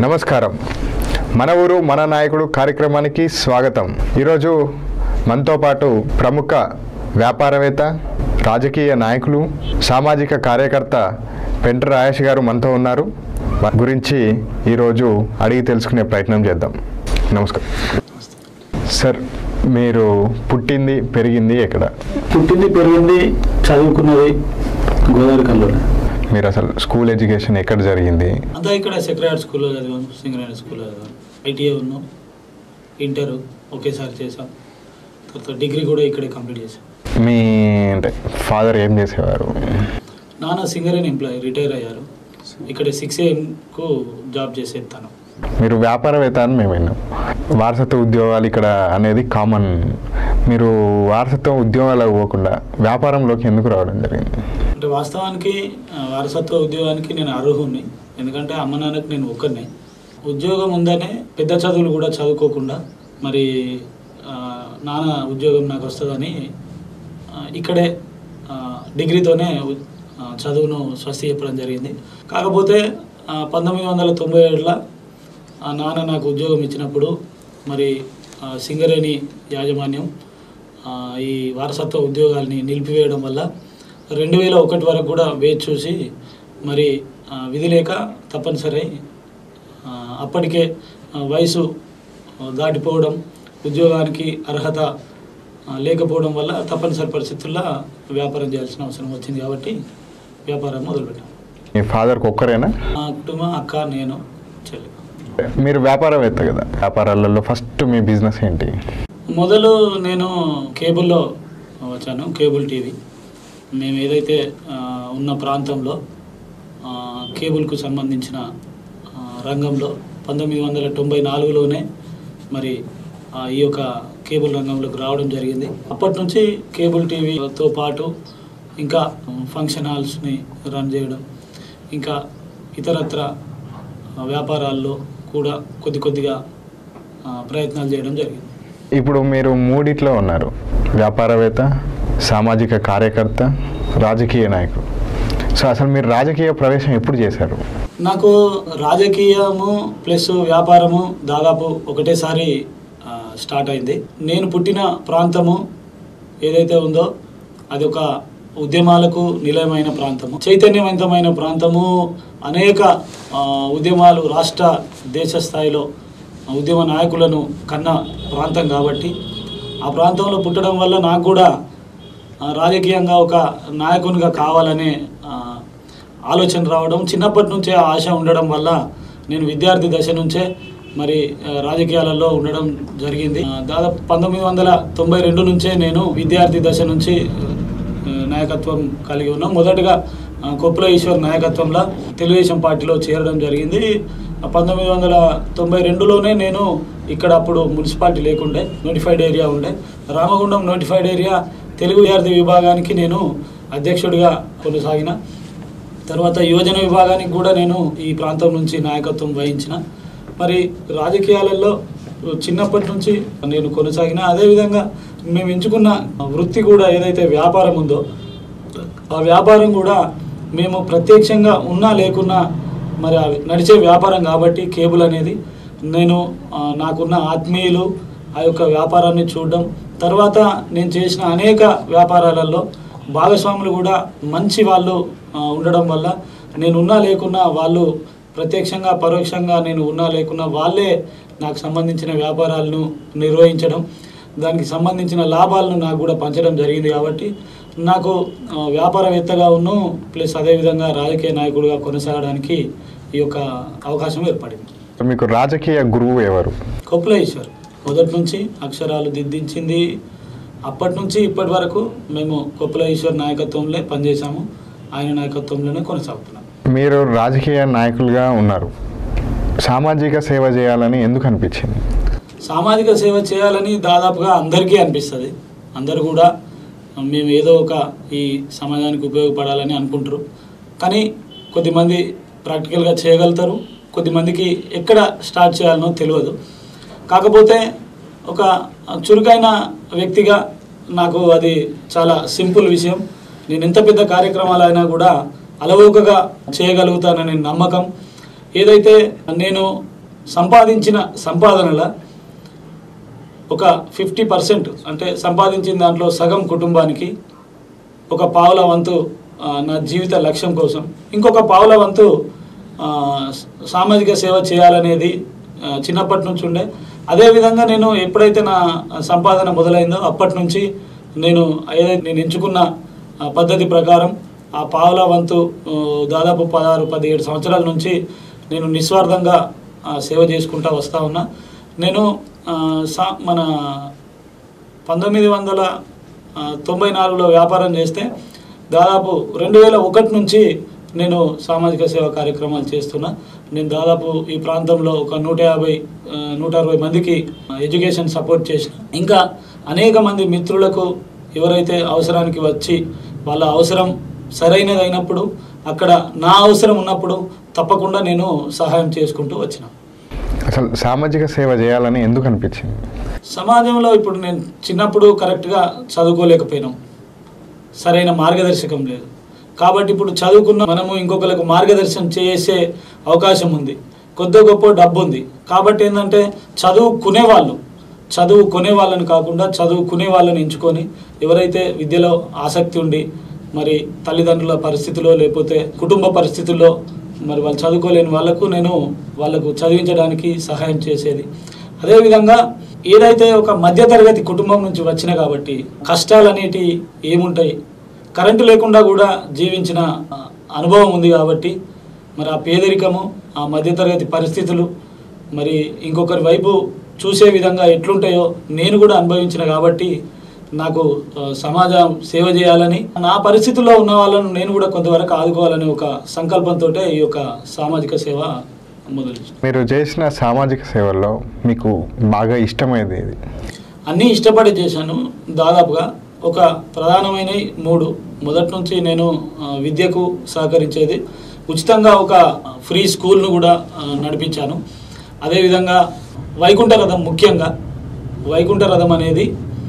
నమస్కారం మన ఊరు మన నాయకుడు కార్యక్రమానికి స్వాగతం ఈరోజు మనతో పాటు ప్రముఖ వ్యాపారవేత్త రాజకీయ నాయకులు సామాజిక కార్యకర్త పెంట రాయేష్ గారు మనతో ఉన్నారు వారి గురించి ఈరోజు అడిగి తెలుసుకునే ప్రయత్నం చేద్దాం నమస్కారం సార్ మీరు పుట్టింది పెరిగింది ఎక్కడ పుట్టింది పెరిగింది చదువుకున్నది గోదావరి కల్లోనే మీరు అసలు స్కూల్ ఎడ్యుకేషన్ ఎక్కడ జరిగింది అంతా ఇక్కడ సెక్రటరీ స్కూల్లో చదివాను సింగరేణి స్కూల్లో చదివాను ఐటీఐ ఉన్నాం ఇంటర్ ఒకేసారి చేసాం తర్వాత డిగ్రీ కూడా ఇక్కడే కంప్లీట్ చేసాం మీ అంటే ఫాదర్ ఏం చేసేవారు నాన్న సింగరేణి ఎంప్లాయీ రిటైర్ అయ్యారు ఇక్కడ సిక్స్ ఏఎంకు జాబ్ చేసేస్తాను మీరు వ్యాపారవేత్త అని మేము విన్నాం వారసత్వ ఉద్యోగాలు ఇక్కడ అనేది కామన్ మీరు వారసత్వ ఉద్యోగాలకు పోకుండా వ్యాపారంలోకి ఎందుకు రావడం జరిగింది అంటే వాస్తవానికి ఆ, వారసత్వ ఉద్యోగానికి నేను అర్హుణ్ణి ఎందుకంటే అమ్మ నాన్నకి నేను ఒక్కరిని ఉద్యోగం ఉందనే పెద్ద చదువులు కూడా చదువుకోకుండా మరి ఆ, నాన్న ఉద్యోగం నాకు వస్తుందని ఆ, ఇక్కడే ఆ, డిగ్రీతోనే ఉ- ఆ, చదువును స్వస్తి చెప్పడం జరిగింది కాకపోతే ఆ, పంతొమ్మిది వందల తొంభై ఏడులో ఆ నాన్న నాకు ఉద్యోగం ఇచ్చినప్పుడు మరి ఆ, సింగరేణి యాజమాన్యం ఆ, ఈ వారసత్వ ఉద్యోగాల్ని నిలిపివేయడం వల్ల రెండు వేల ఒకటి వరకు కూడా వేచి చూసి మరి ఆ, విధి లేక తప్పనిసరి అయి, ఆ, అప్పటికే ఆ, వయసు ఆ, దాటిపోవడం ఉద్యోగానికి అర్హత ఆ, లేకపోవడం వల్ల తప్పనిసరి పరిస్థితుల్లో వ్యాపారం చేయాల్సిన అవసరం వచ్చింది కాబట్టి వ్యాపారం మొదలుపెట్టాం మీ ఫాదర్కి ఒక్కరేనా మా కుటుంబం అక్క నేను చెల్లి మీరు వ్యాపారవేత్త కదా వ్యాపారాలలో ఫస్ట్ మీ బిజినెస్ ఏంటి మొదలు నేను కేబుల్లో వచ్చాను కేబుల్ టీవీ మేము ఏదైతే ఆ, ఉన్న ప్రాంతంలో ఆ, కేబుల్కు సంబంధించిన ఆ, రంగంలో పంతొమ్మిది వందల తొంభై నాలుగులోనే మరి ఆ, ఈ యొక్క కేబుల్ రంగంలోకి రావడం జరిగింది అప్పటి నుంచి కేబుల్ టీవీతో పాటు ఇంకా ఫంక్షన్ హాల్స్ని రన్ చేయడం ఇంకా ఇతరత్ర ఆ, వ్యాపారాల్లో కూడా కొద్ది కొద్దిగా ఆ, ప్రయత్నాలు చేయడం జరిగింది ఇప్పుడు మీరు మూడిట్లో ఉన్నారు వ్యాపారవేత్త సామాజిక కార్యకర్త రాజకీయ నాయకుడు సో అసలు మీరు రాజకీయ ప్రవేశం ఎప్పుడు చేశారు నాకు రాజకీయము ప్లస్ వ్యాపారము దాదాపు ఒకటేసారి ఆ, స్టార్ట్ అయింది నేను పుట్టిన ప్రాంతము ఏదైతే ఉందో అది ఒక ఉద్యమాలకు నిలయమైన ప్రాంతము చైతన్యవంతమైన ప్రాంతము అనేక ఆ, ఉద్యమాలు రాష్ట్ర దేశ స్థాయిలో ఉద్యమ నాయకులను కన్న ప్రాంతం కాబట్టి ఆ ప్రాంతంలో పుట్టడం వల్ల నాకు కూడా ఆ, రాజకీయంగా ఒక నాయకునిగా కావాలనే ఆ, ఆలోచన రావడం చిన్నప్పటి నుంచే ఆ ఆశ ఉండడం వల్ల నేను విద్యార్థి దశ నుంచే మరి ఆ, రాజకీయాలలో ఉండడం జరిగింది ఆ, దాదాపు పంతొమ్మిది వందల తొంభై రెండు నుంచే నేను విద్యార్థి దశ నుంచి ఆ, నాయకత్వం కలిగి ఉన్నాం మొదటగా ఆ, కొప్పుల ఈశ్వర్ నాయకత్వంలో తెలుగుదేశం పార్టీలో చేరడం జరిగింది ఆ, పంతొమ్మిది వందల తొంభై రెండులోనే నేను ఇక్కడ అప్పుడు మున్సిపాలిటీ లేకుండే నోటిఫైడ్ ఏరియా ఉండే రామగుండం నోటిఫైడ్ ఏరియా తెలుగు విద్యార్థి విభాగానికి నేను అధ్యక్షుడిగా కొనసాగిన తర్వాత యువజన విభాగానికి కూడా నేను ఈ ప్రాంతం నుంచి నాయకత్వం వహించిన మరి రాజకీయాలలో చిన్నప్పటి నుంచి నేను కొనసాగిన అదేవిధంగా మేము ఎంచుకున్న వృత్తి కూడా ఏదైతే వ్యాపారం ఉందో ఆ వ్యాపారం కూడా మేము ప్రత్యక్షంగా ఉన్నా లేకున్నా మరి అవి నడిచే వ్యాపారం కాబట్టి కేబుల్ అనేది నేను ఆ, నాకున్న ఆత్మీయులు ఆ యొక్క వ్యాపారాన్ని చూడడం తర్వాత నేను చేసిన అనేక వ్యాపారాలలో భాగస్వాములు కూడా మంచి వాళ్ళు ఆ, ఉండడం వల్ల నేను ఉన్నా లేకున్నా వాళ్ళు ప్రత్యక్షంగా పరోక్షంగా నేను ఉన్నా లేకున్నా వాళ్ళే నాకు సంబంధించిన వ్యాపారాలను నిర్వహించడం దానికి సంబంధించిన లాభాలను నాకు కూడా పంచడం జరిగింది కాబట్టి నాకు ఆ, వ్యాపారవేత్తగా ఉన్ను ప్లస్ అదేవిధంగా రాజకీయ నాయకుడిగా కొనసాగడానికి ఈ యొక్క అవకాశం ఏర్పడింది మీకు రాజకీయ గురువు ఎవరు కొప్పుల ఈశ్వర్ మొదటి నుంచి అక్షరాలు దిద్దించింది అప్పటి నుంచి ఇప్పటి వరకు మేము కొప్పుల ఈశ్వర్ నాయకత్వంలో పనిచేశాము ఆయన నాయకత్వంలోనే కొనసాగుతున్నాం మీరు రాజకీయ నాయకులుగా ఉన్నారు సామాజిక సేవ చేయాలని ఎందుకు అనిపించింది సామాజిక సేవ చేయాలని దాదాపుగా అందరికీ అనిపిస్తుంది అందరు కూడా మేము ఏదో ఒక ఈ సమాజానికి ఉపయోగపడాలని అనుకుంటారు కానీ కొద్దిమంది ప్రాక్టికల్గా చేయగలుగుతారు కొద్దిమందికి ఎక్కడ స్టార్ట్ చేయాలనో తెలియదు కాకపోతే ఒక చురుకైన వ్యక్తిగా నాకు అది చాలా సింపుల్ విషయం నేను ఎంత పెద్ద కార్యక్రమాలైనా కూడా అలవోకగా చేయగలుగుతాననే నమ్మకం ఏదైతే నేను సంపాదించిన సంపాదనల ఒక ఫిఫ్టీ పర్సెంట్ అంటే సంపాదించిన దాంట్లో సగం కుటుంబానికి ఒక పావుల వంతు ఆ, నా జీవిత లక్ష్యం కోసం ఇంకొక పావుల వంతు ఆ, స- సామాజిక సేవ చేయాలనేది ఆ, చిన్నప్పటి నుంచి ఉండే అదేవిధంగా నేను ఎప్పుడైతే నా సంపాదన మొదలైందో అప్పటి నుంచి నేను ఏదైతే నేను ఎంచుకున్న ఆ, పద్ధతి ప్రకారం ఆ పావుల వంతు ఆ, దాదాపు పదహారు పదిహేడు సంవత్సరాల నుంచి నేను నిస్వార్థంగా ఆ, సేవ చేసుకుంటా వస్తూ ఉన్నా నేను ఆ, సా మన పంతొమ్మిది వందల ఆ, తొంభై నాలుగులో వ్యాపారం చేస్తే దాదాపు రెండు వేల ఒకటి నుంచి నేను సామాజిక సేవ కార్యక్రమాలు చేస్తున్నా నేను దాదాపు ఈ ప్రాంతంలో ఒక నూట యాభై ఆ, నూట అరవై మందికి ఎడ్యుకేషన్ సపోర్ట్ చేసిన ఇంకా అనేక మంది మిత్రులకు ఎవరైతే అవసరానికి వచ్చి వాళ్ళ అవసరం సరైనది అయినప్పుడు అక్కడ నా అవసరం ఉన్నప్పుడు తప్పకుండా నేను సహాయం చేసుకుంటూ వచ్చిన అసలు సామాజిక సేవ చేయాలని ఎందుకు అనిపించింది సమాజంలో ఇప్పుడు నేను చిన్నప్పుడు కరెక్ట్గా చదువుకోలేకపోయినాం సరైన మార్గదర్శకం లేదు కాబట్టి ఇప్పుడు చదువుకున్న మనము ఇంకొకరికి మార్గదర్శనం చేసే అవకాశం ఉంది కొద్ది గొప్ప డబ్బు ఉంది కాబట్టి ఏంటంటే చదువుకునే వాళ్ళు చదువుకునే వాళ్ళని కాకుండా చదువుకునే వాళ్ళని ఎంచుకొని ఎవరైతే విద్యలో ఆసక్తి ఉండి మరి తల్లిదండ్రుల పరిస్థితిలో లేకపోతే కుటుంబ పరిస్థితుల్లో మరి వాళ్ళు చదువుకోలేని వాళ్ళకు నేను వాళ్ళకు చదివించడానికి సహాయం చేసేది అదేవిధంగా ఏదైతే ఒక మధ్యతరగతి కుటుంబం నుంచి వచ్చిన కాబట్టి కష్టాలు అనేటివి ఏముంటాయి కరెంటు లేకుండా కూడా జీవించిన ఆ, అనుభవం ఉంది కాబట్టి మరి ఆ పేదరికము ఆ మధ్యతరగతి పరిస్థితులు మరి ఇంకొకరి వైపు చూసే విధంగా ఎట్లుంటాయో నేను కూడా అనుభవించిన కాబట్టి నాకు ఆ, సమాజం సేవ చేయాలని నా పరిస్థితుల్లో ఉన్న వాళ్ళను నేను కూడా కొంతవరకు ఆదుకోవాలనే ఒక సంకల్పంతో ఈ యొక్క సామాజిక సేవ మొదలు మీరు చేసిన సామాజిక సేవల్లో మీకు బాగా ఇష్టమైనది ఏది అన్నీ ఇష్టపడి చేశాను దాదాపుగా ఒక ప్రధానమైన మూడు మొదటి నుంచి నేను ఆ, విద్యకు సహకరించేది ఉచితంగా ఒక ఫ్రీ స్కూల్ను కూడా ఆ, నడిపించాను అదేవిధంగా వైకుంఠ రథం ముఖ్యంగా వైకుంఠ రథం అనేది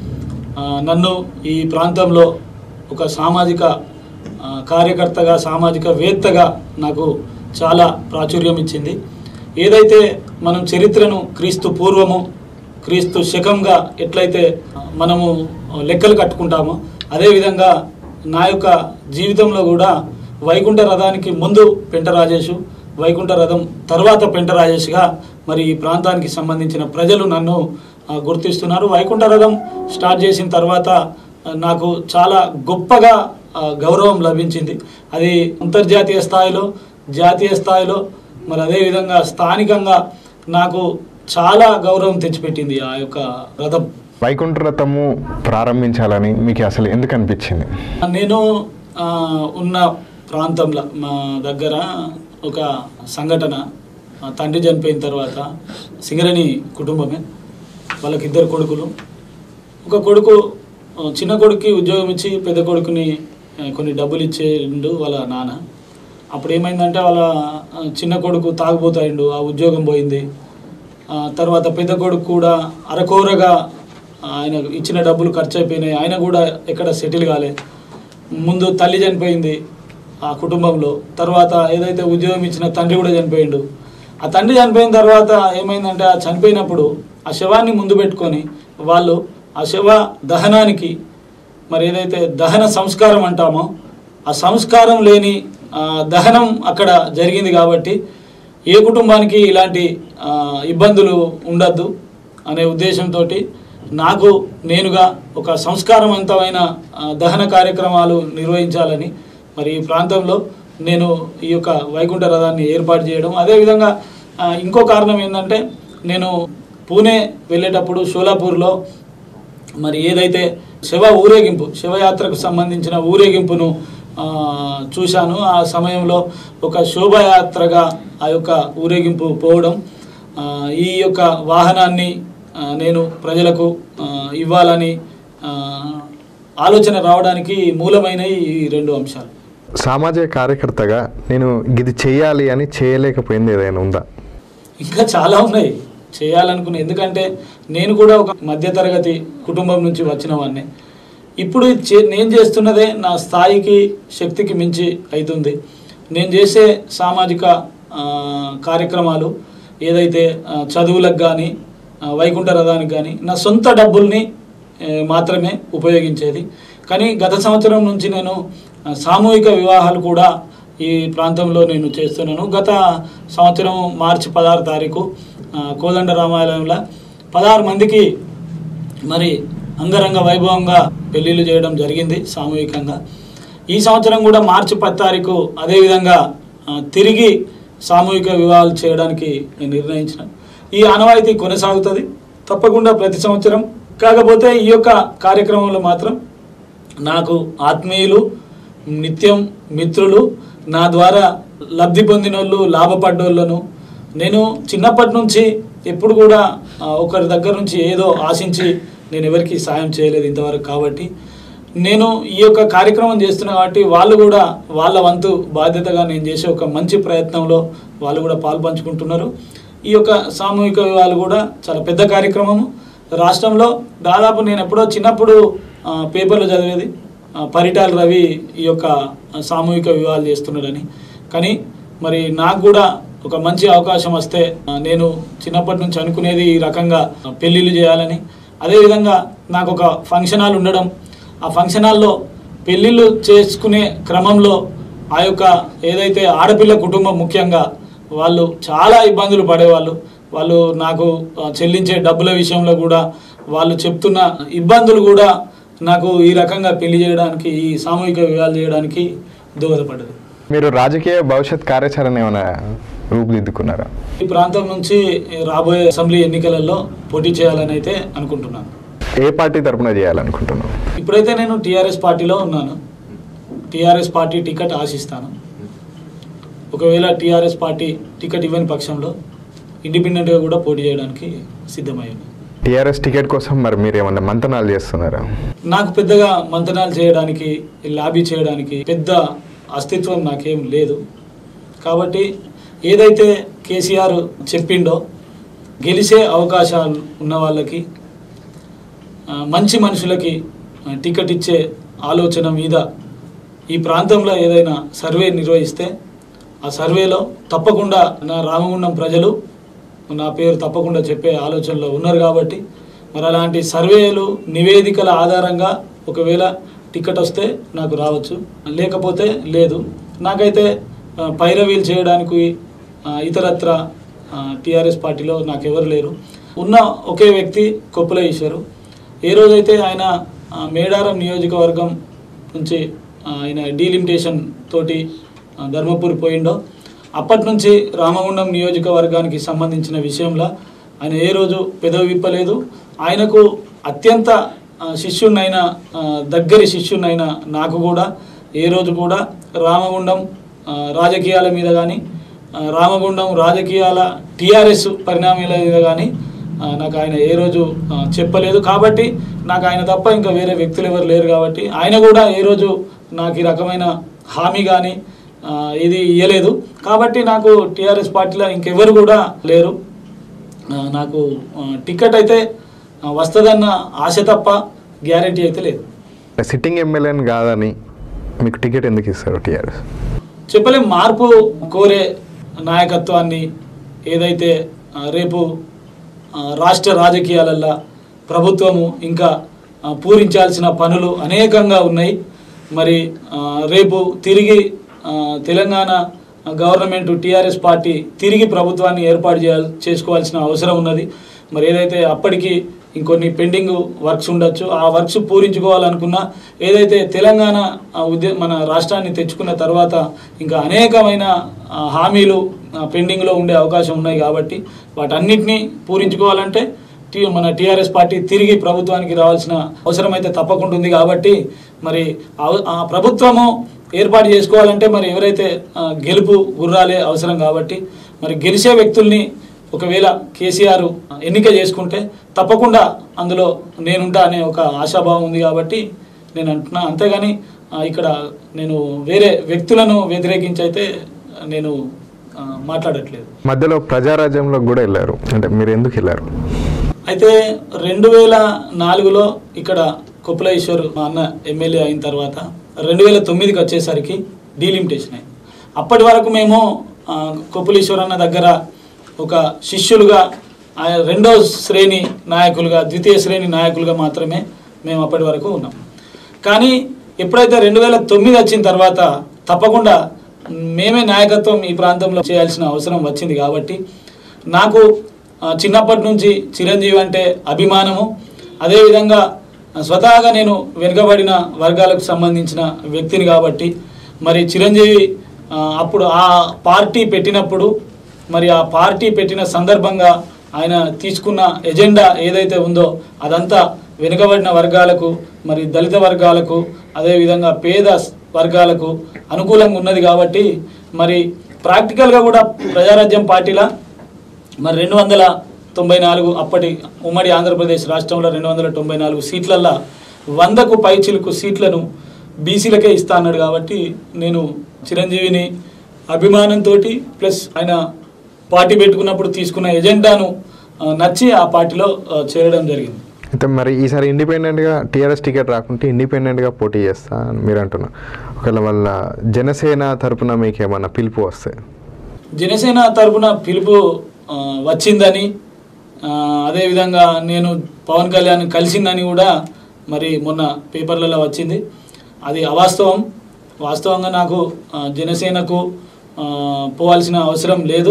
ఆ, నన్ను ఈ ప్రాంతంలో ఒక సామాజిక ఆ, కార్యకర్తగా సామాజిక వేత్తగా నాకు చాలా ప్రాచుర్యం ఇచ్చింది ఏదైతే మనం చరిత్రను క్రీస్తు పూర్వము క్రీస్తు శకంగా ఎట్లయితే మనము లెక్కలు కట్టుకుంటామో అదేవిధంగా నా యొక్క జీవితంలో కూడా వైకుంఠ రథానికి ముందు పెంట రాజేషు వైకుంఠ రథం తర్వాత పెంట రాజేష్గా మరి ఈ ప్రాంతానికి సంబంధించిన ప్రజలు నన్ను ఆ, గుర్తిస్తున్నారు వైకుంఠ రథం స్టార్ట్ చేసిన తర్వాత ఆ, నాకు చాలా గొప్పగా ఆ, గౌరవం లభించింది అది అంతర్జాతీయ స్థాయిలో జాతీయ స్థాయిలో మరి అదేవిధంగా స్థానికంగా నాకు చాలా గౌరవం తెచ్చిపెట్టింది ఆ యొక్క రథం వైకుంఠ రథము ప్రారంభించాలని మీకు అసలు ఎందుకు అనిపించింది నేను ఆ, ఉన్న ప్రాంతంలో మా దగ్గర ఒక సంఘటన మా తండ్రి చనిపోయిన తర్వాత సింగరేణి కుటుంబమే వాళ్ళకి ఇద్దరు కొడుకులు ఒక కొడుకు ఆ, చిన్న కొడుకుకి ఉద్యోగం ఇచ్చి పెద్ద కొడుకుని ఆ, కొన్ని డబ్బులు ఇచ్చేయండు వాళ్ళ నాన్న అప్పుడు ఏమైందంటే వాళ్ళ ఆ, చిన్న కొడుకు తాగుపోతాయిండు ఆ ఉద్యోగం పోయింది ఆ, తర్వాత పెద్ద కొడుకు కూడా అరకోరగా ఆయన ఇచ్చిన డబ్బులు ఖర్చు అయిపోయినాయి ఆయన కూడా ఎక్కడ సెటిల్ కాలే ముందు తల్లి చనిపోయింది ఆ కుటుంబంలో తర్వాత ఏదైతే ఉద్యోగం ఇచ్చిన తండ్రి కూడా చనిపోయిండు ఆ తండ్రి చనిపోయిన తర్వాత ఏమైందంటే ఆ చనిపోయినప్పుడు ఆ శవాన్ని ముందు పెట్టుకొని వాళ్ళు ఆ శవ దహనానికి మరి ఏదైతే దహన సంస్కారం అంటామో ఆ సంస్కారం లేని ఆ, దహనం అక్కడ జరిగింది కాబట్టి ఏ కుటుంబానికి ఇలాంటి ఆ, ఇబ్బందులు ఉండద్దు అనే ఉద్దేశంతో నాకు నేనుగా ఒక సంస్కారవంతమైన ఆ, దహన కార్యక్రమాలు నిర్వహించాలని మరి ఈ ప్రాంతంలో నేను ఈ యొక్క వైకుంఠ రథాన్ని ఏర్పాటు చేయడం అదేవిధంగా ఆ, ఇంకో కారణం ఏంటంటే నేను పూణే వెళ్ళేటప్పుడు షోలాపూర్లో మరి ఏదైతే శవ ఊరేగింపు శవయాత్రకు సంబంధించిన ఊరేగింపును ఆ, చూశాను ఆ సమయంలో ఒక శోభయాత్రగా ఆ యొక్క ఊరేగింపు పోవడం ఆ, ఈ యొక్క వాహనాన్ని ఆ, నేను ప్రజలకు ఆ, ఇవ్వాలని ఆ, ఆలోచన రావడానికి మూలమైన ఈ రెండు అంశాలు సామాజిక కార్యకర్తగా నేను ఇది చేయాలి అని చేయలేకపోయింది ఏదైనా ఉందా ఇంకా చాలా ఉన్నాయి చేయాలనుకునే ఎందుకంటే నేను కూడా ఒక మధ్యతరగతి కుటుంబం నుంచి వచ్చిన వాడిని ఇప్పుడు ఇది చే- నేను చేస్తున్నదే నా స్థాయికి శక్తికి మించి అవుతుంది నేను చేసే సామాజిక ఆ, కార్యక్రమాలు ఏదైతే ఆ, చదువులకు కానీ వైకుంఠ రథానికి కానీ నా సొంత డబ్బుల్ని ఏ, మాత్రమే ఉపయోగించేది కానీ గత సంవత్సరం నుంచి నేను ఆ, సామూహిక వివాహాలు కూడా ఈ ప్రాంతంలో నేను చేస్తున్నాను గత సంవత్సరం మార్చి పదహారు తారీఖు ఆ, కోదండ రామాలయంలో పదహారు మందికి మరి అంగరంగ వైభవంగా పెళ్లిళ్ళు చేయడం జరిగింది సామూహికంగా ఈ సంవత్సరం కూడా మార్చి పది తారీఖు అదేవిధంగా ఆ, తిరిగి సామూహిక వివాహాలు చేయడానికి నేను నిర్ణయించిన ఈ ఆనవాయితీ కొనసాగుతుంది తప్పకుండా ప్రతి సంవత్సరం కాకపోతే ఈ యొక్క కార్యక్రమంలో మాత్రం నాకు ఆత్మీయులు నిత్యం మిత్రులు నా ద్వారా లబ్ధి పొందిన వాళ్ళు లాభపడ్డోళ్ళను నేను చిన్నప్పటి నుంచి ఎప్పుడు కూడా ఆ, ఒకరి దగ్గర నుంచి ఏదో ఆశించి నేను ఎవరికి సాయం చేయలేదు ఇంతవరకు కాబట్టి నేను ఈ యొక్క కార్యక్రమం చేస్తున్నా కాబట్టి వాళ్ళు కూడా వాళ్ళ వంతు బాధ్యతగా నేను చేసే ఒక మంచి ప్రయత్నంలో వాళ్ళు కూడా పాల్పంచుకుంటున్నారు ఈ యొక్క సామూహిక వివాహాలు కూడా చాలా పెద్ద కార్యక్రమము రాష్ట్రంలో దాదాపు నేను ఎప్పుడో చిన్నప్పుడు ఆ, పేపర్లో చదివేది ఆ, పరిటాల రవి ఈ యొక్క సామూహిక వివాహాలు చేస్తున్నాడని కానీ మరి నాకు కూడా ఒక మంచి అవకాశం వస్తే ఆ, నేను చిన్నప్పటి నుంచి అనుకునేది ఈ రకంగా పెళ్ళిళ్ళు చేయాలని అదేవిధంగా నాకు ఒక ఫంక్షన్ హాల్ ఉండడం ఆ ఫంక్షన్ హాల్లో పెళ్ళిళ్ళు చేసుకునే క్రమంలో ఆ యొక్క ఏదైతే ఆడపిల్ల కుటుంబం ముఖ్యంగా వాళ్ళు చాలా ఇబ్బందులు పడేవాళ్ళు వాళ్ళు నాకు ఆ, చెల్లించే డబ్బుల విషయంలో కూడా వాళ్ళు చెప్తున్న ఇబ్బందులు కూడా నాకు ఈ రకంగా పెళ్లి చేయడానికి ఈ సామూహిక వివాహాలు చేయడానికి దోహదపడ్డది మీరు రాజకీయ భవిష్యత్ కార్యాచరణ ఏమైనా రూపుదిద్దుకున్నారా ఈ ప్రాంతం నుంచి రాబోయే అసెంబ్లీ ఎన్నికలలో పోటీ చేయాలని అయితే అనుకుంటున్నాను ఏ పార్టీ తరపున చేయాలనుకుంటున్నావు ఇప్పుడైతే నేను టీఆర్ఎస్ పార్టీలో ఉన్నాను టీఆర్ఎస్ పార్టీ టికెట్ ఆశిస్తాను ఒకవేళ టీఆర్ఎస్ పార్టీ టికెట్ ఇవ్వని పక్షంలో ఇండిపెండెంట్గా కూడా పోటీ చేయడానికి సిద్ధమై ఉన్నాను టీఆర్ఎస్ టికెట్ కోసం మరి మీరు ఏమన్నా మంతనాలు చేస్తున్నారా నాకు పెద్దగా మంతనాలు చేయడానికి లాబీ చేయడానికి పెద్ద అస్తిత్వం నాకేం లేదు కాబట్టి ఏదైతే కేసీఆర్ చెప్పిండో గెలిచే అవకాశాలు ఉన్న వాళ్ళకి ఆ, మంచి మనుషులకి ఆ, టికెట్ ఇచ్చే ఆలోచన మీద ఈ ప్రాంతంలో ఏదైనా సర్వే నిర్వహిస్తే ఆ సర్వేలో తప్పకుండా నా రామగుండం ప్రజలు నా పేరు తప్పకుండా చెప్పే ఆలోచనలో ఉన్నారు కాబట్టి మరి అలాంటి సర్వేలు నివేదికల ఆధారంగా ఒకవేళ టికెట్ వస్తే నాకు రావచ్చు లేకపోతే లేదు నాకైతే ఆ, పైరవీలు చేయడానికి ఆ, ఇతరత్ర టీఆర్ఎస్ పార్టీలో నాకెవరు లేరు ఉన్న ఒకే వ్యక్తి కొప్పుల ఈశ్వరు ఏ రోజైతే ఆయన ఆ, మేడారం నియోజకవర్గం నుంచి ఆ, ఆయన డీలిమిటేషన్ తోటి ఆ, ధర్మపురి పోయిండో అప్పటి నుంచి రామగుండం నియోజకవర్గానికి సంబంధించిన విషయంలో ఆయన ఏ రోజు పెదవి విప్పలేదు ఆయనకు అత్యంత ఆ, శిష్యున్నైన ఆ, దగ్గరి శిష్యున్నైన నాకు కూడా ఏ రోజు కూడా రామగుండం ఆ, రాజకీయాల మీద కానీ రామగుండం రాజకీయాల టీఆర్ఎస్ పరిణామాల మీద కానీ ఆ, నాకు ఆయన ఏ రోజు ఆ, చెప్పలేదు కాబట్టి నాకు ఆయన తప్ప ఇంకా వేరే వ్యక్తులు ఎవరు లేరు కాబట్టి ఆయన కూడా ఏ రోజు నాకు ఈ రకమైన హామీ కానీ ఇది ఇవ్వలేదు కాబట్టి నాకు టీఆర్ఎస్ పార్టీలో ఇంకెవరు కూడా లేరు ఆ, నాకు ఆ, టికెట్ అయితే ఆ, వస్తుందన్న ఆశ తప్ప గ్యారంటీ అయితే లేదు సిట్టింగ్ ఎమ్మెల్యేని కాదని మీకు టికెట్ ఎందుకు ఇస్తారు టీఆర్ఎస్ చెప్పలేం మార్పు కోరే నాయకత్వాన్ని ఏదైతే ఆ, రేపు ఆ, రాష్ట్ర రాజకీయాలల్లో ప్రభుత్వము ఇంకా ఆ, పూరించాల్సిన పనులు అనేకంగా ఉన్నాయి మరి ఆ, రేపు తిరిగి ఆ, తెలంగాణ గవర్నమెంట్ టీఆర్ఎస్ పార్టీ తిరిగి ప్రభుత్వాన్ని ఏర్పాటు చేయాలి చేసుకోవాల్సిన అవసరం ఉన్నది మరి ఏదైతే అప్పటికి ఇంకొన్ని పెండింగ్ వర్క్స్ ఉండొచ్చు ఆ వర్క్స్ పూరించుకోవాలనుకున్నా ఏదైతే తెలంగాణ ఆ, ఉద్య మన రాష్ట్రాన్ని తెచ్చుకున్న తర్వాత ఇంకా అనేకమైన ఆ, హామీలు ఆ, పెండింగ్లో ఉండే అవకాశం ఉన్నాయి కాబట్టి వాటన్నిటినీ పూరించుకోవాలంటే టీ మన టీఆర్ఎస్ పార్టీ తిరిగి ప్రభుత్వానికి రావాల్సిన అవసరం అయితే తప్పకుండా ఉంది కాబట్టి మరి ఆ- ఆ ప్రభుత్వము ఏర్పాటు చేసుకోవాలంటే మరి ఎవరైతే ఆ, గెలుపు గుర్రాలే అవసరం కాబట్టి మరి గెలిచే వ్యక్తుల్ని ఒకవేళ కేసీఆర్ ఎన్నిక చేసుకుంటే తప్పకుండా అందులో నేనుంటా అనే ఒక ఆశాభావం ఉంది కాబట్టి నేను అంటున్నా అంతేగాని ఆ, ఇక్కడ నేను వేరే వ్యక్తులను వ్యతిరేకించి అయితే నేను ఆ, మాట్లాడట్లేదు మధ్యలో ప్రజారాజ్యంలో కూడా వెళ్ళారు అంటే మీరు ఎందుకు వెళ్ళారు అయితే రెండు వేల నాలుగులో ఇక్కడ కొప్పుల ఈశ్వర్ మా అన్న ఎమ్మెల్యే అయిన తర్వాత రెండు వేల తొమ్మిదికి వచ్చేసరికి డీలిమిటేషన్ అయింది అప్పటి వరకు మేము ఆ, కొప్పుల ఈశ్వర్ అన్న దగ్గర ఒక శిష్యులుగా ఆయన రెండో శ్రేణి నాయకులుగా ద్వితీయ శ్రేణి నాయకులుగా మాత్రమే మేము అప్పటి వరకు ఉన్నాం కానీ ఎప్పుడైతే రెండు వేల తొమ్మిది వచ్చిన తర్వాత తప్పకుండా మేమే నాయకత్వం ఈ ప్రాంతంలో చేయాల్సిన అవసరం వచ్చింది కాబట్టి నాకు ఆ, చిన్నప్పటి నుంచి చిరంజీవి అంటే అభిమానము అదేవిధంగా ఆ, స్వతహాగా నేను వెనుకబడిన వర్గాలకు సంబంధించిన వ్యక్తిని కాబట్టి మరి చిరంజీవి ఆ, అప్పుడు ఆ పార్టీ పెట్టినప్పుడు మరి ఆ పార్టీ పెట్టిన సందర్భంగా ఆయన తీసుకున్న ఎజెండా ఏదైతే ఉందో అదంతా వెనుకబడిన వర్గాలకు మరి దళిత వర్గాలకు అదేవిధంగా పేద వర్గాలకు అనుకూలంగా ఉన్నది కాబట్టి మరి ప్రాక్టికల్గా కూడా ప్రజారాజ్యం పార్టీలా మరి రెండు వందల తొంభై నాలుగు అప్పటి ఉమ్మడి ఆంధ్రప్రదేశ్ రాష్ట్రంలో రెండు వందల తొంభై నాలుగు సీట్లల్లో వందకు పైచిలుకు సీట్లను బీసీలకే ఇస్తా అన్నాడు కాబట్టి నేను చిరంజీవిని అభిమానంతో ప్లస్ ఆయన పార్టీ పెట్టుకున్నప్పుడు తీసుకున్న ఎజెండాను ఆ, నచ్చి ఆ పార్టీలో ఆ, చేరడం జరిగింది అయితే మరి ఈసారి ఇండిపెండెంట్గా టీఆర్ఎస్ టికెట్ రాకుంటే ఇండిపెండెంట్గా పోటీ చేస్తా అని మీరు అంటున్నారు ఒకవేళ వాళ్ళ జనసేన తరపున మీకు ఏమన్నా పిలుపు వస్తే జనసేన తరపున పిలుపు ఆ, వచ్చిందని ఆ, అదేవిధంగా నేను పవన్ కళ్యాణ్ కలిసిందని కూడా మరి మొన్న పేపర్లలో వచ్చింది అది అవాస్తవం వాస్తవంగా నాకు ఆ, జనసేనకు ఆ, పోవాల్సిన అవసరం లేదు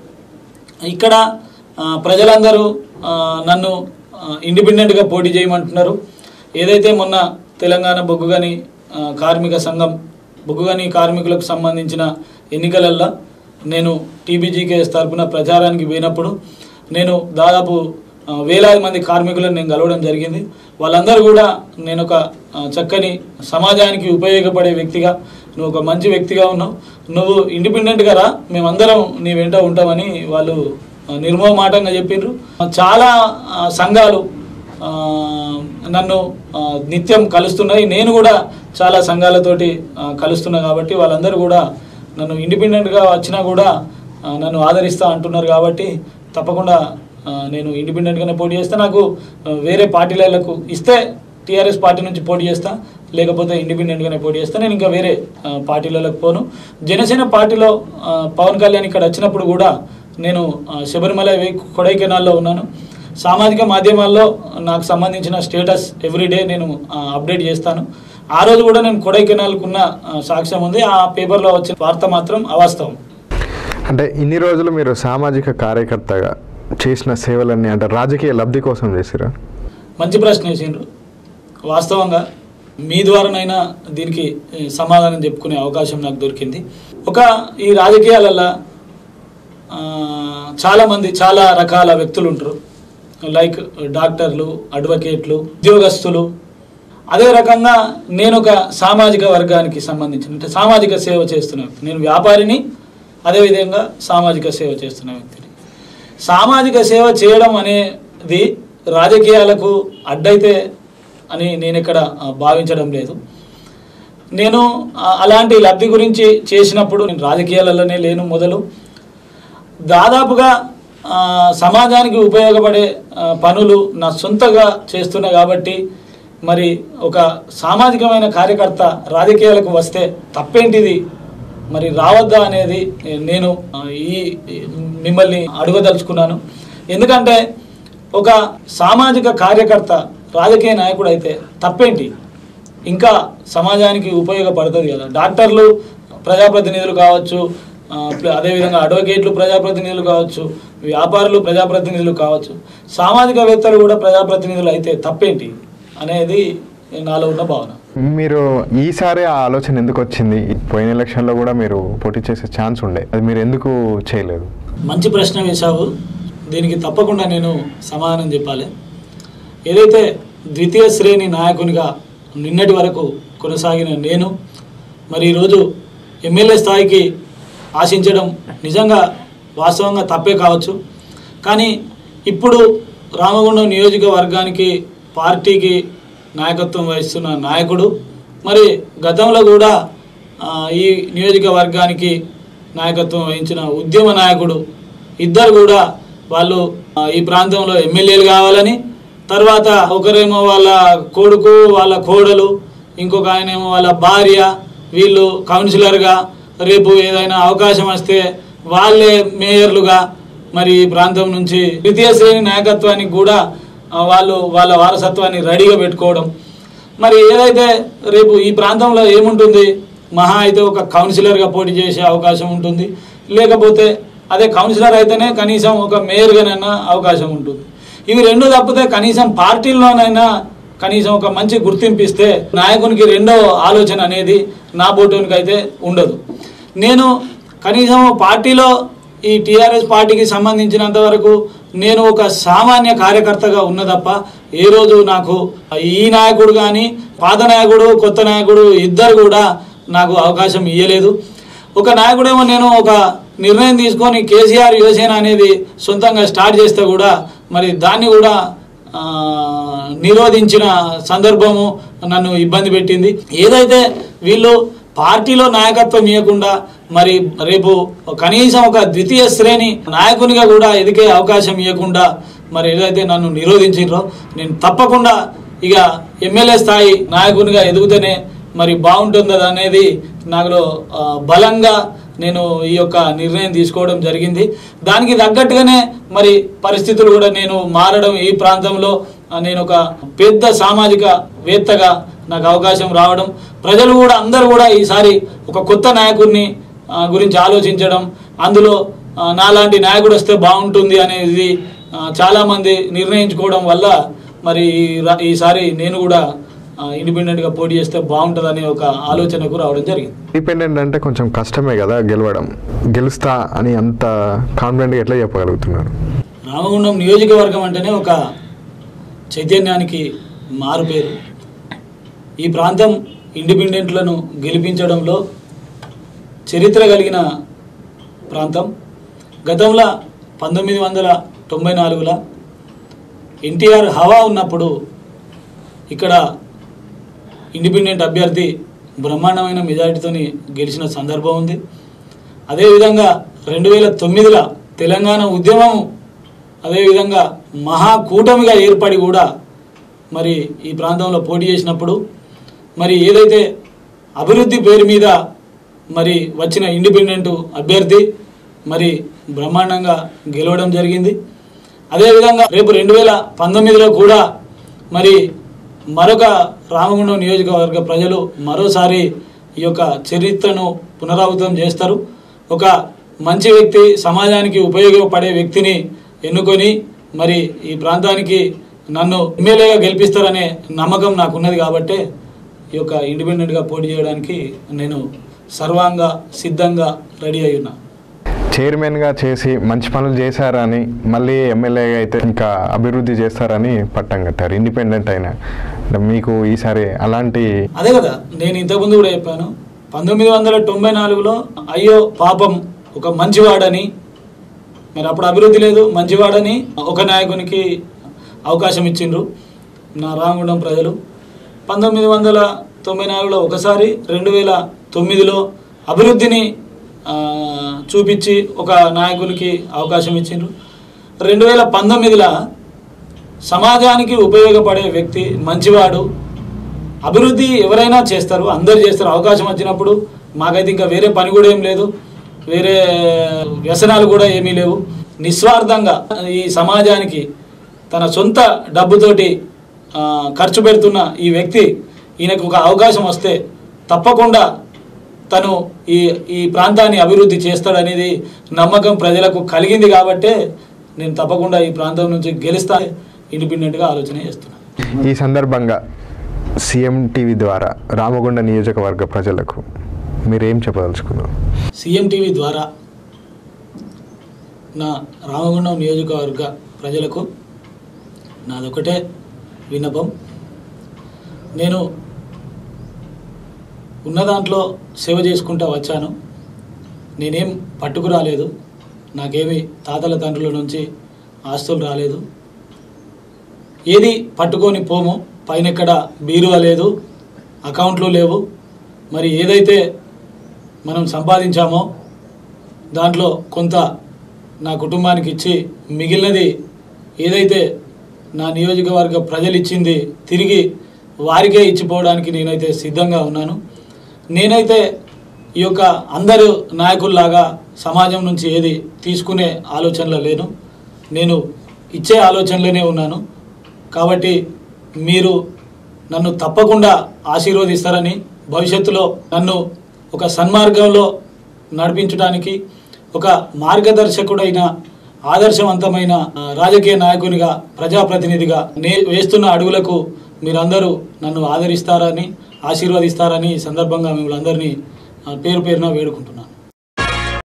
ఇక్కడ ఆ, ప్రజలందరూ ఆ, నన్ను ఆ, ఇండిపెండెంట్గా పోటీ చేయమంటున్నారు ఏదైతే మొన్న తెలంగాణ బొగ్గుగని ఆ, కార్మిక సంఘం బొగ్గుగని కార్మికులకు సంబంధించిన ఎన్నికలల్లో నేను టీబీజీకేఎస్ తరపున ప్రచారానికి పోయినప్పుడు నేను దాదాపు ఆ, వేలాది మంది కార్మికులను నేను కలవడం జరిగింది వాళ్ళందరూ కూడా నేను ఒక ఆ, చక్కని సమాజానికి ఉపయోగపడే వ్యక్తిగా నువ్వు ఒక మంచి వ్యక్తిగా ఉన్నావు నువ్వు ఇండిపెండెంట్గా రా మేమందరం నీ వెంట ఉంటామని వాళ్ళు ఆ, నిర్మోహమాటంగా చెప్పిండ్రు చాలా ఆ, సంఘాలు ఆ, నన్ను ఆ, నిత్యం కలుస్తున్నాయి నేను కూడా చాలా సంఘాలతోటి ఆ, కలుస్తున్నా కాబట్టి వాళ్ళందరూ కూడా నన్ను ఇండిపెండెంట్గా వచ్చినా కూడా ఆ, నన్ను ఆదరిస్తా అంటున్నారు కాబట్టి తప్పకుండా ఆ, నేను ఇండిపెండెంట్గానే పోటీ చేస్తా నాకు ఆ, వేరే పార్టీలకు ఇస్తే టీఆర్ఎస్ పార్టీ నుంచి పోటీ చేస్తా లేకపోతే ఇండిపెండెంట్గానే పోటీ చేస్తా నేను ఇంకా వేరే ఆ, పార్టీలకు పోను జనసేన పార్టీలో ఆ, పవన్ కళ్యాణ్ ఇక్కడ వచ్చినప్పుడు కూడా నేను ఆ, శబరిమల వే- కొడైకెనాల్లో ఉన్నాను సామాజిక మాధ్యమాల్లో నాకు సంబంధించిన స్టేటస్ ఎవ్రీడే నేను ఆ, అప్డేట్ చేస్తాను ఆ రోజు కూడా నేను కొడైకెనాల్కున్న ఆ, సాక్ష్యం ఉంది ఆ పేపర్లో వచ్చిన వార్త మాత్రం అవాస్తవం అంటే ఇన్ని రోజులు మీరు సామాజిక కార్యకర్తగా చేసిన సేవలన్నీ అంటే రాజకీయ లబ్ధి కోసం చేసిరా మంచి ప్రశ్న వేసిండ్రు వాస్తవంగా మీ ద్వారానైనా దీనికి ఏ, సమాధానం చెప్పుకునే అవకాశం నాకు దొరికింది ఒక ఈ రాజకీయాలల్లో ఆ, చాలామంది చాలా రకాల వ్యక్తులు ఉంటారు లైక్ డాక్టర్లు అడ్వకేట్లు ఉద్యోగస్తులు అదే రకంగా నేను ఒక సామాజిక వర్గానికి సంబంధించిన అంటే సామాజిక సేవ చేస్తున్న వ్యక్తి నేను వ్యాపారిని అదేవిధంగా సామాజిక సేవ చేస్తున్న వ్యక్తిని సామాజిక సేవ చేయడం అనేది రాజకీయాలకు అడ్డైతే అని నేను ఇక్కడ ఆ, భావించడం లేదు నేను ఆ, అలాంటి లబ్ధి గురించి చేసినప్పుడు నేను రాజకీయాలలోనే లేను మొదలు దాదాపుగా ఆ, సమాజానికి ఉపయోగపడే ఆ, పనులు నా సొంతగా చేస్తున్నా కాబట్టి మరి ఒక సామాజికమైన కార్యకర్త రాజకీయాలకు వస్తే తప్పేంటిది మరి రావద్దా అనేది నేను ఆ, ఈ ఈ మిమ్మల్ని అడగదలుచుకున్నాను ఎందుకంటే ఒక సామాజిక కార్యకర్త రాజకీయ నాయకుడు అయితే తప్పేంటి ఇంకా సమాజానికి ఉపయోగపడుతుంది కదా డాక్టర్లు ప్రజాప్రతినిధులు కావచ్చు ఆ, ప్ల- అదేవిధంగా అడ్వకేట్లు ప్రజాప్రతినిధులు కావచ్చు వ్యాపారులు ప్రజాప్రతినిధులు కావచ్చు సామాజికవేత్తలు కూడా ప్రజాప్రతినిధులు అయితే తప్పేంటి అనేది నాలో ఉన్న భావన మీరు ఈసారి ఆ ఆలోచన ఎందుకు వచ్చింది పోయిన ఎలక్షన్లో కూడా మీరు పోటీ చేసే ఛాన్స్ ఉండే అది మీరు ఎందుకు చేయలేదు మంచి ప్రశ్న వేశావు దీనికి తప్పకుండా నేను సమాధానం చెప్పాలి ఏదైతే ద్వితీయ శ్రేణి నాయకునిగా నిన్నటి వరకు కొనసాగిన నేను మరి ఈరోజు ఎమ్మెల్యే స్థాయికి ఆశించడం నిజంగా వాస్తవంగా తప్పే కావచ్చు కానీ ఇప్పుడు రామగుండం నియోజకవర్గానికి పార్టీకి నాయకత్వం వహిస్తున్న నాయకుడు మరి గతంలో కూడా ఆ, ఈ నియోజకవర్గానికి నాయకత్వం వహించిన ఉద్యమ నాయకుడు ఇద్దరు కూడా వాళ్ళు ఆ, ఈ ప్రాంతంలో ఎమ్మెల్యేలు కావాలని తర్వాత ఒకరేమో వాళ్ళ కొడుకు వాళ్ళ కోడలు ఇంకొక ఆయనేమో వాళ్ళ భార్య వీళ్ళు కౌన్సిలర్గా రేపు ఏదైనా అవకాశం వస్తే వాళ్ళే మేయర్లుగా మరి ఈ ప్రాంతం నుంచి ద్వితీయ శ్రేణి నాయకత్వానికి కూడా ఆ, వాళ్ళు వాళ్ళ వారసత్వాన్ని రెడీగా పెట్టుకోవడం మరి ఏదైతే రేపు ఈ ప్రాంతంలో ఏముంటుంది మహా అయితే ఒక కౌన్సిలర్గా పోటీ చేసే అవకాశం ఉంటుంది లేకపోతే అదే కౌన్సిలర్ అయితేనే కనీసం ఒక మేయర్గానైనా అవకాశం ఉంటుంది ఇవి రెండు తప్పితే కనీసం పార్టీల్లోనైనా కనీసం ఒక మంచి గుర్తింపు ఇస్తే నాయకునికి రెండో ఆలోచన అనేది నా బోటోనికి అయితే ఉండదు నేను కనీసం పార్టీలో ఈ టీఆర్ఎస్ పార్టీకి సంబంధించినంత వరకు నేను ఒక సామాన్య కార్యకర్తగా ఉన్న తప్ప ఏ రోజు నాకు ఈ నాయకుడు కానీ పాత నాయకుడు కొత్త నాయకుడు ఇద్దరు కూడా నాకు అవకాశం ఇవ్వలేదు ఒక నాయకుడేమో నేను ఒక నిర్ణయం తీసుకొని కేసీఆర్ యువసేన అనేది సొంతంగా స్టార్ట్ చేస్తే కూడా మరి దాన్ని కూడా ఆ, నిరోధించిన సందర్భము నన్ను ఇబ్బంది పెట్టింది ఏదైతే వీళ్ళు పార్టీలో నాయకత్వం ఇవ్వకుండా మరి రేపు కనీసం ఒక ద్వితీయ శ్రేణి నాయకునిగా కూడా ఎదిగే అవకాశం ఇవ్వకుండా మరి ఏదైతే నన్ను నిరోధించారో నేను తప్పకుండా ఇక ఎమ్మెల్యే స్థాయి నాయకునిగా ఎదుగుతూనే మరి బాగుంటుంది అనేది నాలో ఆ, బలంగా నేను ఈ యొక్క నిర్ణయం తీసుకోవడం జరిగింది దానికి తగ్గట్టుగానే మరి పరిస్థితులు కూడా నేను మారడం ఈ ప్రాంతంలో ఆ, నేను ఒక పెద్ద సామాజిక వేత్తగా నాకు అవకాశం రావడం ప్రజలు కూడా అందరూ కూడా ఈసారి ఒక కొత్త నాయకుడిని ఆ, గురించి ఆలోచించడం అందులో ఆ, నాలాంటి నాయకుడు వస్తే బాగుంటుంది అనేది ఆ, చాలామంది నిర్ణయించుకోవడం వల్ల మరి ఈ రా- ఈసారి నేను కూడా ఆ, ఇండిపెండెంట్గా పోటీ చేస్తే బాగుంటుందనే ఒక ఆలోచనకు రావడం జరిగింది ఇండిపెండెంట్ అంటే కొంచెం కష్టమే కదా గెలవడం గెలుస్తా అని అంత కాన్ఫిడెంట్గా ఎట్లా చెప్పగలుగుతున్నారు రామగుండం నియోజకవర్గం అంటేనే ఒక చైతన్యానికి మారు పేరు ఈ ప్రాంతం ఇండిపెండెంట్లను గెలిపించడంలో చరిత్ర కలిగిన ప్రాంతం గతంలో పంతొమ్మిది వందల తొంభై నాలుగులో ఎన్టీఆర్ హవా ఉన్నప్పుడు ఇక్కడ ఇండిపెండెంట్ అభ్యర్థి బ్రహ్మాండమైన మెజారిటీతోని గెలిచిన సందర్భం ఉంది అదేవిధంగా రెండు వేల తొమ్మిదిలో తెలంగాణ ఉద్యమం అదేవిధంగా మహాకూటమిగా ఏర్పడి కూడా మరి ఈ ప్రాంతంలో పోటీ చేసినప్పుడు మరి ఏదైతే అభివృద్ధి పేరు మీద మరి వచ్చిన ఇండిపెండెంట్ అభ్యర్థి మరి బ్రహ్మాండంగా గెలవడం జరిగింది అదేవిధంగా రేపు రెండు వేల పంతొమ్మిదిలో కూడా మరి మరొక రామగుండం నియోజకవర్గ ప్రజలు మరోసారి ఈ యొక్క చరిత్రను పునరావృతం చేస్తారు ఒక మంచి వ్యక్తి సమాజానికి ఉపయోగపడే వ్యక్తిని ఎన్నుకొని మరి ఈ ప్రాంతానికి నన్ను ఎమ్మెల్యేగా గెలిపిస్తారనే నమ్మకం నాకు ఉన్నది కాబట్టే ఈ యొక్క ఇండిపెండెంట్గా పోటీ చేయడానికి నేను సర్వాంగా సిద్ధంగా రెడీ అయి ఉన్నా చైర్మన్గా చేసి మంచి పనులు చేశారని మళ్ళీ ఎమ్మెల్యేగా అయితే ఇంకా అభివృద్ధి చేస్తారని పట్టం కట్టారు ఇండిపెండెంట్ అయినా అంటే మీకు ఈసారి అలాంటి అదే కదా నేను ఇంతకుముందు కూడా చెప్పాను పంతొమ్మిది వందల తొంభై నాలుగులో అయ్యో పాపం ఒక మంచివాడని మరి అప్పుడు అభివృద్ధి లేదు మంచివాడని ఒక నాయకునికి అవకాశం ఇచ్చిండ్రు నా రామగుండం ప్రజలు పంతొమ్మిది వందల తొంభై నాలుగులో ఒకసారి రెండు వేల తొమ్మిదిలో అభివృద్ధిని ఆ, చూపించి ఒక నాయకునికి అవకాశం ఇచ్చిండ్రు రెండు వేల పంతొమ్మిదిలో సమాజానికి ఉపయోగపడే వ్యక్తి మంచివాడు అభివృద్ధి ఎవరైనా చేస్తారు అందరు చేస్తారు అవకాశం వచ్చినప్పుడు మాకైతే ఇంకా వేరే పని కూడా ఏం లేదు వేరే వ్యసనాలు కూడా ఏమీ లేవు నిస్వార్థంగా ఈ సమాజానికి తన సొంత డబ్బుతోటి ఆ, ఖర్చు పెడుతున్న ఈ వ్యక్తి ఈయనకు ఒక అవకాశం వస్తే తప్పకుండా తను ఈ ఈ ప్రాంతాన్ని అభివృద్ధి చేస్తాడనేది నమ్మకం ప్రజలకు కలిగింది కాబట్టే నేను తప్పకుండా ఈ ప్రాంతం నుంచి గెలుస్తా ఇండిపెండెంట్గా ఆలోచన చేస్తున్నాను ఈ సందర్భంగా సీఎం టీవీ ద్వారా రామగుండ నియోజకవర్గ ప్రజలకు మీరేం చెప్పదలుచుకున్నారు సీఎం టీవీ ద్వారా నా రామగుండం నియోజకవర్గ ప్రజలకు నాదొకటే విన్నపం నేను ఉన్న దాంట్లో సేవ చేసుకుంటా వచ్చాను నేనేం పట్టుకు రాలేదు నాకేమి తాతల తండ్రుల నుంచి ఆస్తులు రాలేదు ఏది పట్టుకొని పోము పైన ఎక్కడ బీరువా లేదు అకౌంట్లు లేవు మరి ఏదైతే మనం సంపాదించామో దాంట్లో కొంత నా కుటుంబానికి ఇచ్చి మిగిలినది ఏదైతే నా నియోజకవర్గ ప్రజలు ఇచ్చింది తిరిగి వారికే ఇచ్చిపోవడానికి నేనైతే సిద్ధంగా ఉన్నాను నేనైతే ఈ యొక్క అందరు నాయకుల్లాగా సమాజం నుంచి ఏది తీసుకునే ఆలోచనలో లేను నేను ఇచ్చే ఆలోచనలోనే ఉన్నాను కాబట్టి మీరు నన్ను తప్పకుండా ఆశీర్వదిస్తారని భవిష్యత్తులో నన్ను ఒక సన్మార్గంలో నడిపించడానికి ఒక మార్గదర్శకుడైన ఆదర్శవంతమైన ఆ, రాజకీయ నాయకునిగా ప్రజాప్రతినిధిగా నే వేస్తున్న అడుగులకు మీరందరూ నన్ను ఆదరిస్తారని ఆశీర్వదిస్తారని ఈ సందర్భంగా మిమ్మల్ని అందరినీ ఆ, పేరు పేరున వేడుకుంటున్నాను